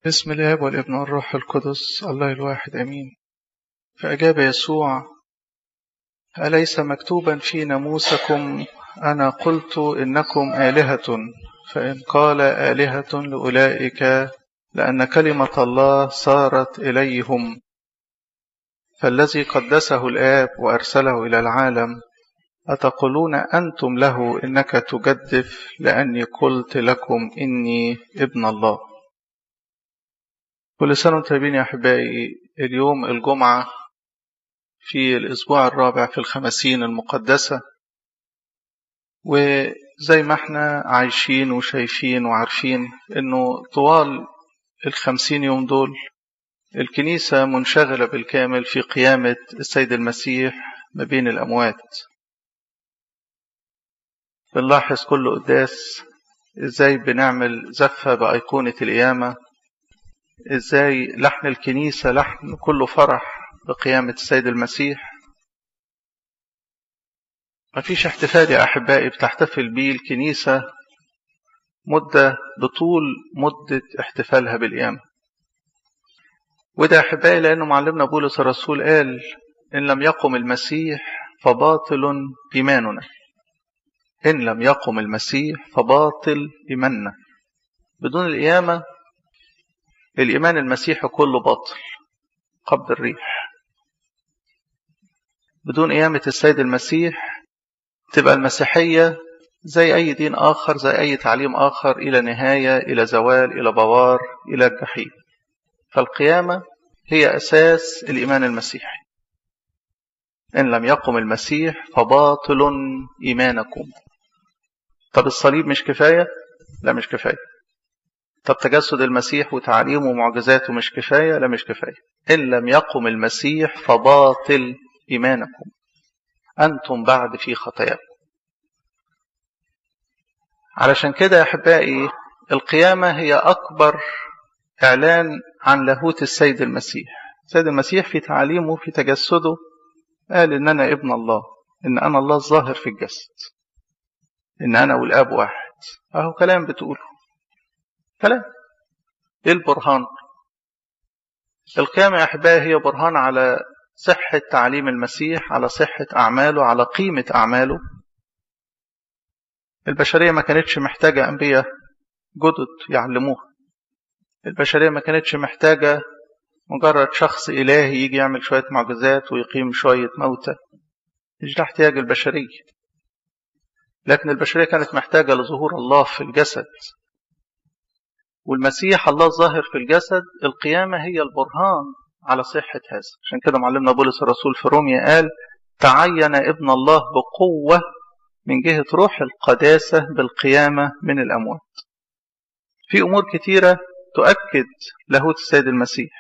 بسم الاب والابن والروح القدس الله الواحد امين فاجاب يسوع اليس مكتوبا في ناموسكم انا قلت انكم الهه فان قال الهه لاولئك لان كلمه الله صارت اليهم فالذي قدسه الاب وارسله الى العالم أتقولون أنتم له إنك تجدف لأني قلت لكم إني ابن الله كل سنة وانتم طيبين يا أحبائي اليوم الجمعة في الأسبوع الرابع في الخمسين المقدسة وزي ما احنا عايشين وشايفين وعارفين إنه طوال الخمسين يوم دول الكنيسة منشغلة بالكامل في قيامة السيد المسيح ما بين الأموات بنلاحظ كل قداس ازاي بنعمل زفة بأيقونة القيامة ازاي لحن الكنيسة لحن كله فرح بقيامة السيد المسيح مفيش احتفال يا أحبائي بتحتفل بيه الكنيسة مدة بطول مدة احتفالها بالقيامة وده يا أحبائي لأنه معلمنا بولس الرسول قال إن لم يقم المسيح فباطل إيماننا إن لم يقم المسيح فباطل إيماننا بدون القيامة الإيمان المسيحي كله باطل قبض الريح بدون قيامة السيد المسيح تبقى المسيحية زي أي دين آخر زي أي تعليم آخر إلى نهاية إلى زوال إلى بوار إلى الجحيم فالقيامة هي أساس الإيمان المسيحي إن لم يقم المسيح فباطل إيمانكم طب الصليب مش كفاية؟ لا مش كفاية طب تجسد المسيح وتعليمه ومعجزاته مش كفاية؟ لا مش كفاية إن لم يقم المسيح فباطل إيمانكم أنتم بعد في خطاياكم علشان كده يا أحبائي القيامة هي أكبر إعلان عن لاهوت السيد المسيح السيد المسيح في تعليمه في تجسده قال إن أنا ابن الله إن أنا الله الظاهر في الجسد إن أنا والآب واحد أهو كلام بتقوله كلام إيه البرهان القيامة يا أحبائي هي برهان على صحة تعليم المسيح على صحة أعماله على قيمة أعماله البشرية ما كانتش محتاجة أنبياء جدد يعلموها البشرية ما كانتش محتاجة مجرد شخص إلهي يجي يعمل شوية معجزات ويقيم شوية موتى مش ده احتياج البشرية لكن البشرية كانت محتاجة لظهور الله في الجسد والمسيح الله الظاهر في الجسد القيامة هي البرهان على صحة هذا عشان كده معلمنا بولس الرسول في روميا قال تعين ابن الله بقوة من جهة روح القداسة بالقيامة من الأموات في أمور كتيرة تؤكد لاهوت السيد المسيح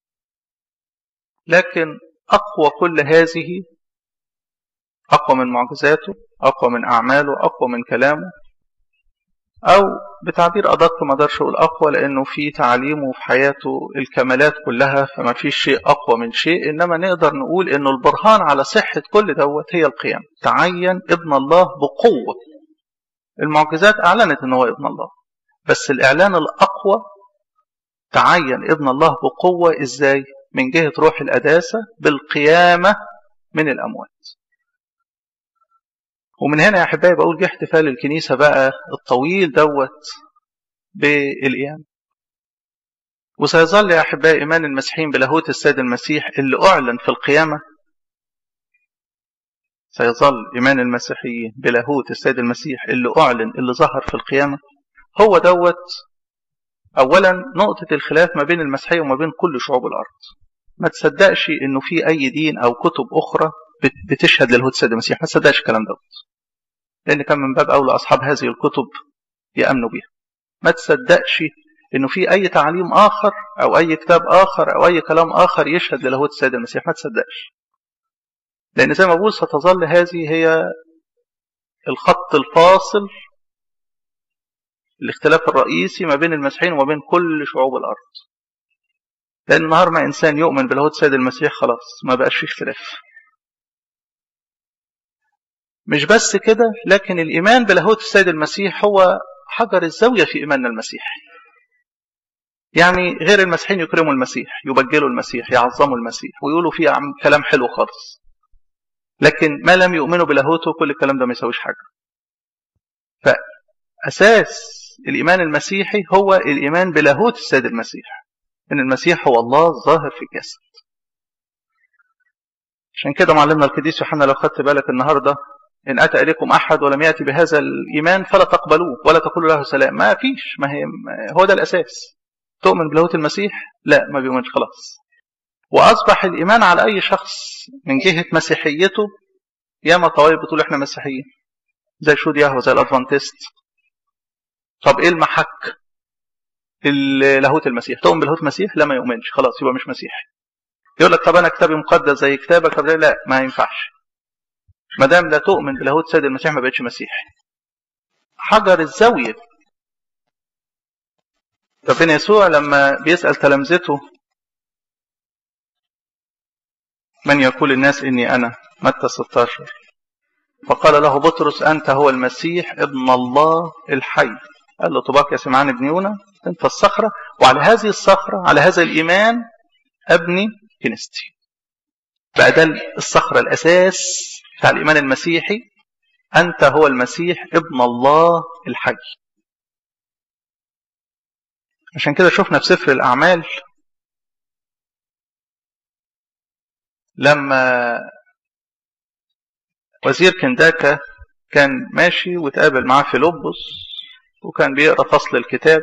لكن أقوى كل هذه أقوى من معجزاته أقوى من أعماله أقوى من كلامه أو بتعبير أدق ما أقدرش أقول أقوى لأنه في تعليمه وفي حياته الكمالات كلها فما فيش شيء أقوى من شيء إنما نقدر نقول إنه البرهان على صحة كل دوت هي القيامة تعين ابن الله بقوة المعجزات أعلنت إن هو ابن الله بس الإعلان الأقوى تعين ابن الله بقوة إزاي من جهة روح القداسة بالقيامة من الأموات ومن هنا يا أحبائي بقول جه احتفال الكنيسة بقى الطويل دوت بالقيامة وسيظل يا أحبائي إيمان المسيحيين بلاهوت السيد المسيح اللي أعلن في القيامة سيظل إيمان المسيحيين بلاهوت السيد المسيح اللي أعلن اللي ظهر في القيامة هو دوت أولا نقطة الخلاف ما بين المسيحية وما بين كل شعوب الأرض ما تصدقش إنه في أي دين أو كتب أخرى بتشهد للهود السيد المسيح ما تصدقش الكلام دوت لأن كان من باب أولى أصحاب هذه الكتب يأمنوا بها ما تصدقش إنه في أي تعليم آخر أو أي كتاب آخر أو أي كلام آخر يشهد للاهوت السيد المسيح ما تصدقش لأن زي ما بقول ستظل هذه هي الخط الفاصل الاختلاف الرئيسي ما بين المسيحيين وما بين كل شعوب الأرض لأن نهار ما إنسان يؤمن بلاهوت السيد المسيح خلاص ما بقاش فيه اختلاف مش بس كده لكن الإيمان بلاهوت السيد المسيح هو حجر الزاوية في إيماننا المسيحي يعني غير المسيحيين يكرموا المسيح يبجلوا المسيح يعظموا المسيح ويقولوا فيه كلام حلو خالص لكن ما لم يؤمنوا بلاهوته كل الكلام ده ما يسويش حاجة فأساس الإيمان المسيحي هو الإيمان بلاهوت السيد المسيح إن المسيح هو الله الظاهر في الجسد عشان كده معلمنا القديس يوحنا لو خدت بالك النهارده إن أتى إليكم أحد ولم يأتي بهذا الإيمان فلا تقبلوه ولا تقولوا له سلام ما فيش ما هي هو ده الأساس تؤمن بلاهوت المسيح لا ما بيؤمنش خلاص وأصبح الإيمان على أي شخص من جهة مسيحيته ياما طوائف بتقول إحنا مسيحيين زي شود يهوه زي الأدفانتست طب إيه المحك لاهوت المسيح تؤمن بلاهوت المسيح لا ما يؤمنش خلاص يبقى مش مسيحي يقول لك طب أنا كتابي مقدس زي كتابك طب لا ما ينفعش ما دام لا تؤمن بلاهوت سيد المسيح ما بقتش مسيحي حجر الزاوية ربنا يسوع لما بيسأل تلامذته من يقول الناس إني أنا متى 16 فقال له بطرس أنت هو المسيح ابن الله الحي قال له طباك يا سمعان ابن يونا أنت الصخرة وعلى هذه الصخرة على هذا الإيمان أبني كنيستي بقى ده الصخرة الأساس بتاع الإيمان المسيحي أنت هو المسيح ابن الله الحي عشان كده شفنا في سفر الأعمال لما وزير كنداكا كان ماشي وتقابل معاه فيلبس وكان بيقرا فصل الكتاب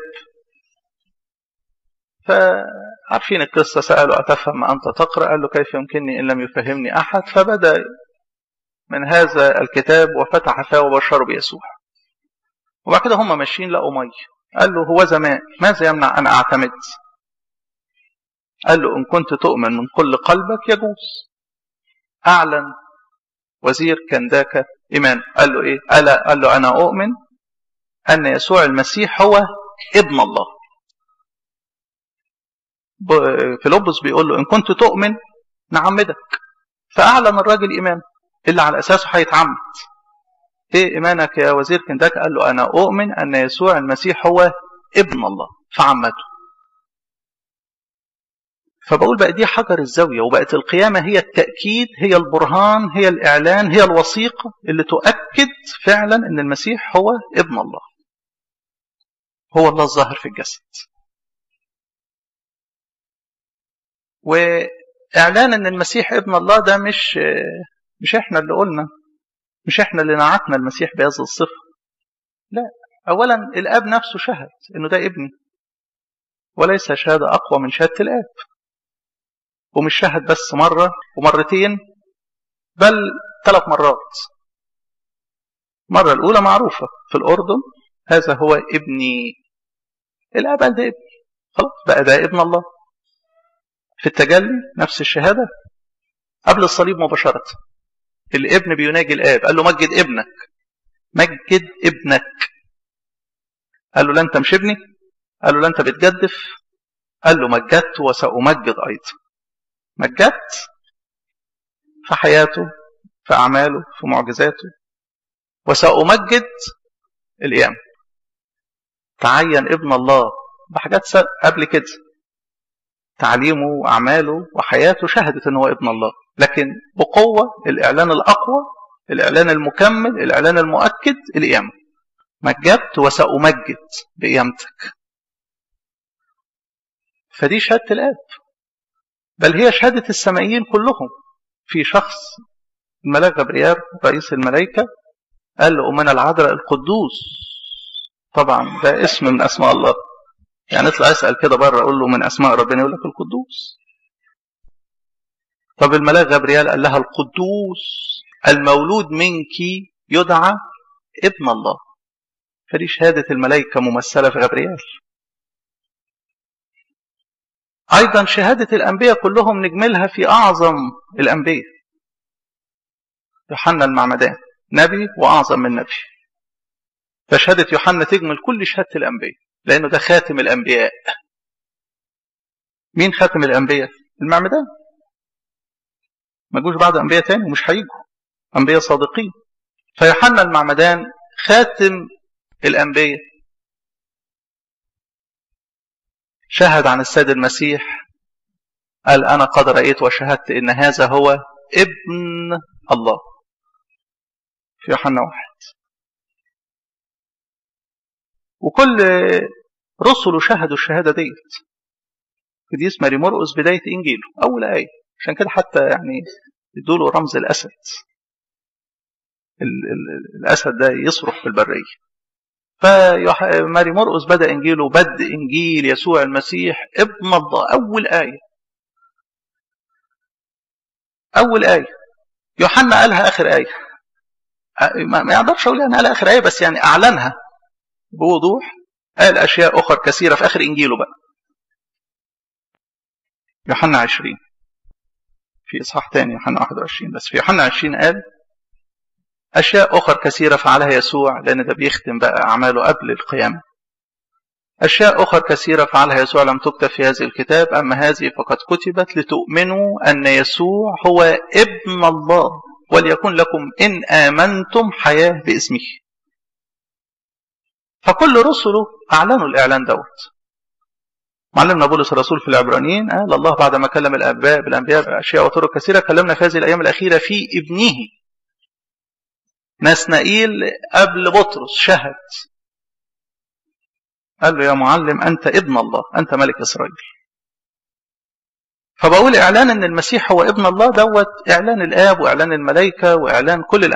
فعارفين القصة سألوا أتفهم ما أنت تقرأ قال له كيف يمكنني إن لم يفهمني أحد فبدأ من هذا الكتاب وفتح فاه وبشره بيسوع وبعد كده هم ماشيين لقوا ميه قال له هو زمان ماذا يمنع أن أعتمد قال له إن كنت تؤمن من كل قلبك يجوز أعلن وزير كنداكا إيمان قال له إيه ألا قال له أنا أؤمن أن يسوع المسيح هو ابن الله فيلبس بيقول له إن كنت تؤمن نعمدك فأعلن الراجل إيمان اللي على أساسه هيتعمد إيه إيمانك يا وزير كنداكا قال له أنا أؤمن أن يسوع المسيح هو ابن الله فعمته فبقول بقى دي حجر الزاوية وبقت القيامة هي التأكيد هي البرهان هي الإعلان هي الوثيقة اللي تؤكد فعلا أن المسيح هو ابن الله هو الله الظاهر في الجسد وإعلان أن المسيح ابن الله ده مش مش احنا اللي قلنا مش احنا اللي نعتنا المسيح بهذه الصفة لا أولا الآب نفسه شهد أنه ده ابني وليس شهادة أقوى من شهادة الآب ومش شهد بس مرة ومرتين بل ثلاث مرات المرة الأولى معروفة في الأردن هذا هو ابني الآب قال ده ابني خلاص بقى ده ابن الله في التجلي نفس الشهادة قبل الصليب مباشرة الابن بيناجي الآب قال له مجد ابنك مجد ابنك قال له لا أنت مش ابني قال له لا أنت بتجدف قال له مجدت وسأمجد أيضا مجدت في حياته في أعماله في معجزاته وسأمجد القيامة تعين ابن الله بحاجات قبل كده تعليمه وأعماله وحياته شهدت أنه ابن الله لكن بقوة الإعلان الأقوى الإعلان المكمل الإعلان المؤكد القيامة مجدت وسأمجد بقيامتك فدي شهادة الآب بل هي شهادة السمائيين كلهم في شخص الملاك جبريل رئيس الملائكة قال لأمنا العذراء القدوس طبعا ده اسم من أسماء الله يعني اطلع اسأل كده بره أقول له من أسماء ربنا يقول لك القدوس طب الملاك جبريل قال لها القدوس المولود منك يدعى ابن الله فدي شهادة الملائكة ممثلة في جبريل أيضا شهادة الأنبياء كلهم نجملها في أعظم الأنبياء يوحنا المعمدان نبي وأعظم من نبي فشهادة يوحنا تجمل كل شهادة الأنبياء لأنه ده خاتم الأنبياء مين خاتم الأنبياء؟ المعمدان ما جوش بعد أنبياء تاني ومش هيجوا أنبياء صادقين فيوحنا المعمدان خاتم الأنبياء شهد عن السيد المسيح قال أنا قد رأيت وشهدت إن هذا هو ابن الله في يوحنا واحد وكل رسله شهدوا الشهادة ديت قديس ماري مرقس بداية إنجيله أول آية عشان كده حتى يعني يدوله رمز الأسد ال ال الأسد ده يصرخ في البرية فماري مرقس بدأ إنجيله بدء إنجيل يسوع المسيح ابن الله أول آية أول آية يوحنا قالها آخر آية ما يقدرش أقول أنا قالها آخر آية بس يعني أعلنها بوضوح قال أشياء أخرى كثيرة في آخر إنجيله بقى يوحنا 20 في إصحاح تاني يوحنا 21 بس في يوحنا 20 قال أشياء أخرى كثيرة فعلها يسوع لأن ده بيختم بقى أعماله قبل القيامة أشياء أخرى كثيرة فعلها يسوع لم تكتب في هذه الكتاب أما هذه فقد كتبت لتؤمنوا أن يسوع هو ابن الله وليكن لكم إن آمنتم حياة باسمه فكل رسله أعلنوا الإعلان دوت معلمنا بولس الرسول في العبرانيين قال الله بعد ما كلم الآباء بالأنبياء بأشياء وطرق كثيرة كلمنا في هذه الأيام الأخيرة في ابنه نسنائيل قبل بطرس شهد قال له يا معلم أنت ابن الله أنت ملك إسرائيل فبقول إعلان أن المسيح هو ابن الله دوت إعلان الآب وإعلان الملائكة وإعلان كل